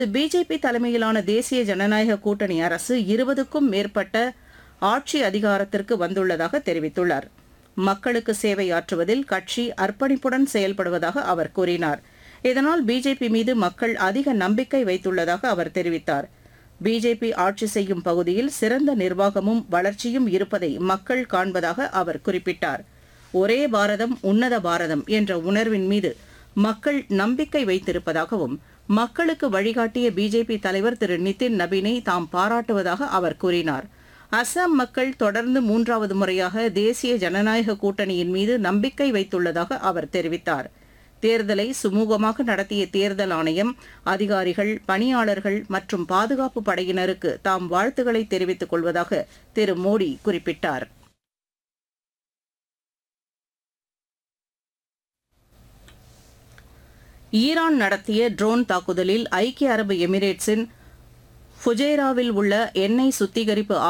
BJP தலைமையிலான தேசிய ஜனநாயக கூட்டணி அரசு இருபதுக்கும் மேற்பட்ட ஆட்சி அதிகாரத்திற்கு வந்துள்ளதாக தெரிவித்துள்ளார் மக்களுக்கு சேவையாற்றுவதில் கட்சி அர்ப்பணிப்புடன் செயல்படுவதாக அவர் கூறினார் இதனால் பிஜேபி மீது மக்கள் அதிக நம்பிக்கை வைத்துள்ளதாக அவர் தெரிவித்தார் பிஜேபி ஆட்சி செய்யும் பகுதியில் சிறந்த நிர்வாகமும் வளர்ச்சியும் இருப்பதை மக்கள் காண்பதாக அவர் குறிப்பிட்டார் ஒரே பாரதம் உன்னத பாரதம் என்ற உணர்வின் மீது மக்கள் நம்பிக்கை வைத்திருப்பதாகவும் மக்களுக்கு வழிகாட்டிய பிஜேபி தலைவர் திரு நிதின் நபீனை தாம் பாராட்டுவதாக அவர் கூறினார் அசாம் மக்கள் தொடர்ந்து மூன்றாவது முறையாக தேசிய ஜனநாயக கூட்டணியின் மீது நம்பிக்கை வைத்துள்ளதாக அவர் தெரிவித்தார் தேர்தலை சுமூகமாக நடத்திய தேர்தல் ஆணையம் அதிகாரிகள் பணியாளர்கள் மற்றும் பாதுகாப்பு படையினருக்கு தாம் வாழ்த்துக்களை தெரிவித்துக் கொள்வதாக திரு மோடி குறிப்பிட்டார் ஈரான் நடத்திய ட்ரோன் தாக்குதலில் ஐக்கிய அரபு எமிரேட்ஸின் ஃபுஜைராவில் உள்ள எண்ணெய் சுத்திகரிப்பு